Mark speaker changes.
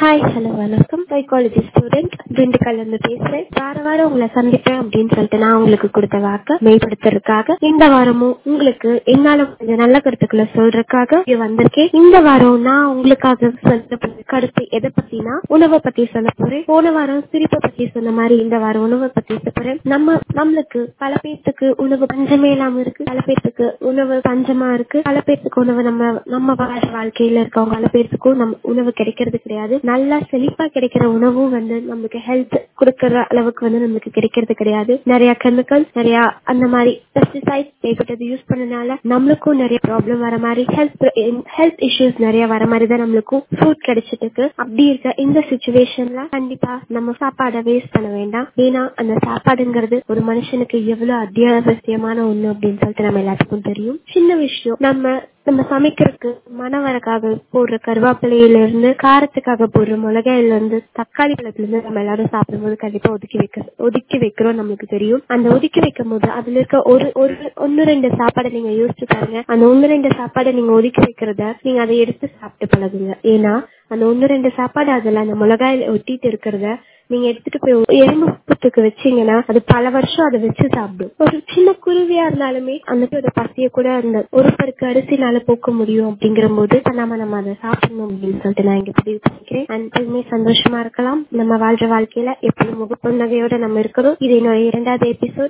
Speaker 1: hi hello வணக்கம் psychology student திண்டுக்கல்ல இருந்து பேசுறேன் வார வாரம் உங்களை சந்திப்பேன் அப்படின்னு சொல்லிட்டு நான் உங்களுக்கு கொடுத்த வாக்க மேம்படுத்துறதுக்காக இந்த வாரமும் உங்களுக்கு என்னால கொஞ்சம் நல்ல கருத்துக்களை சொல்றதுக்காக இங்க வந்திருக்கேன் இந்த வாரம் நான் உங்களுக்காக சொல்ல போற கருத்து எதை பத்தினா உணவை பத்தி சொல்ல போறேன் போன வாரம் சிரிப்பை பத்தி சொன்ன மாதிரி இந்த வாரம் உணவை பத்தி சொல்ல போறேன் நம்ம நம்மளுக்கு பல பேர்த்துக்கு உணவு பஞ்சமே இல்லாம இருக்கு பல பேர்த்துக்கு உணவு பஞ்சமா இருக்கு பல பேர்த்துக்கு உணவு நம்ம நம்ம வாழ்ற வாழ்க்கையில இருக்கவங்க பல பேர்த்துக்கும் நம்ம உணவு கிடைக்கிறது கிடையாது நல்லா செழிப்பா கிடைக்கிற உணவும் வந்து நமக்கு ஹெல்த் கொடுக்கற அளவுக்கு வந்து நமக்கு கிடைக்கிறது கிடையாது நிறைய கெமிக்கல் நிறைய அந்த மாதிரி பெஸ்டிசைட் ஏற்பட்டது யூஸ் பண்ணனால நம்மளுக்கும் நிறைய ப்ராப்ளம் வர மாதிரி ஹெல்த் ஹெல்த் இஷ்யூஸ் நிறைய வர மாதிரி தான் நம்மளுக்கும் ஃபுட் கிடைச்சிட்டு இருக்கு அப்படி இருக்க இந்த சுச்சுவேஷன்ல கண்டிப்பா நம்ம சாப்பாடை வேஸ்ட் பண்ண வேண்டாம் ஏன்னா அந்த சாப்பாடுங்கிறது ஒரு மனுஷனுக்கு எவ்வளவு அத்தியாவசியமான ஒண்ணு அப்படின்னு சொல்லிட்டு நம்ம எல்லாத்துக்கும் தெரியும் சின்ன விஷயம் நம்ம நம்ம சமைக்கிறதுக்கு மணவரக்காக போடுற கருவேப்பிலையில இருந்து காரத்துக்காக போடுற மிளகாயில இருந்து தக்காளி பழத்துல இருந்து நம்ம எல்லாரும் சாப்பிடும்போது கண்டிப்பா ஒதுக்கி வைக்க ஒதுக்கி வைக்கிறோம் நமக்கு தெரியும் அந்த ஒதுக்கி வைக்கும் போது அதுல இருக்க ஒரு ஒரு ஒன்னு ரெண்டு சாப்பாடை நீங்க யோசிச்சு பாருங்க அந்த ஒன்னு ரெண்டு சாப்பாடை நீங்க ஒதுக்கி வைக்கிறத நீங்க அதை எடுத்து சாப்பிட்டு பழகுங்க ஏன்னா அந்த ஒன்னு ரெண்டு சாப்பாடு அதுல அந்த மிளகாயில ஒட்டிட்டு இருக்கிறத நீங்க எடுத்துட்டு போய் எறும்பு புத்துக்கு வச்சீங்கன்னா அது பல வருஷம் அதை வச்சு சாப்பிடும் ஒரு சின்ன குருவியா இருந்தாலுமே அந்த பசிய கூட அந்த ஒரு பருக்கு அரிசினால போக்க முடியும் அப்படிங்கிற போது நம்ம நம்ம அதை சாப்பிடணும் அப்படின்னு சொல்லிட்டு நான் இங்க பதிவு பண்ணிக்கிறேன் அண்ட் எப்பவுமே சந்தோஷமா இருக்கலாம் நம்ம வாழ்ற வாழ்க்கையில எப்பவும் முகப்புன்னகையோட நம்ம இருக்கணும் இது என்னோட இரண்டாவது எபிசோட்